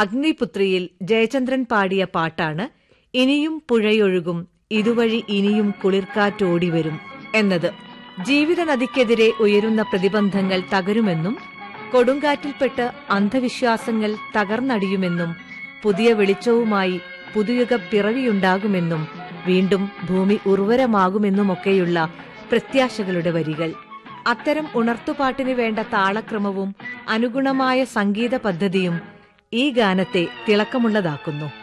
അഗ്നിപുത്രിയിൽ ജയചന്ദ്രൻ പാടിയ പാട്ടാണ് ഇനിയും പുഴയൊഴുകും ഇതുവഴി ഇനിയും കുളിർക്കാറ്റോടി വരും എന്നത് ജീവിത നദിക്കെതിരെ ഉയരുന്ന പ്രതിബന്ധങ്ങൾ തകരുമെന്നും കൊടുങ്കാറ്റിൽപ്പെട്ട് അന്ധവിശ്വാസങ്ങൾ തകർന്നടിയുമെന്നും പുതിയ വെളിച്ചവുമായി പുതുയുഗ പിറവിയുണ്ടാകുമെന്നും വീണ്ടും ഭൂമി ഉർവരമാകുമെന്നുമൊക്കെയുള്ള പ്രത്യാശകളുടെ വരികൾ അത്തരം ഉണർത്തുപാട്ടിന് വേണ്ട താളക്രമവും അനുഗുണമായ സംഗീത പദ്ധതിയും ഈ ഗാനത്തെ തിളക്കമുള്ളതാക്കുന്നു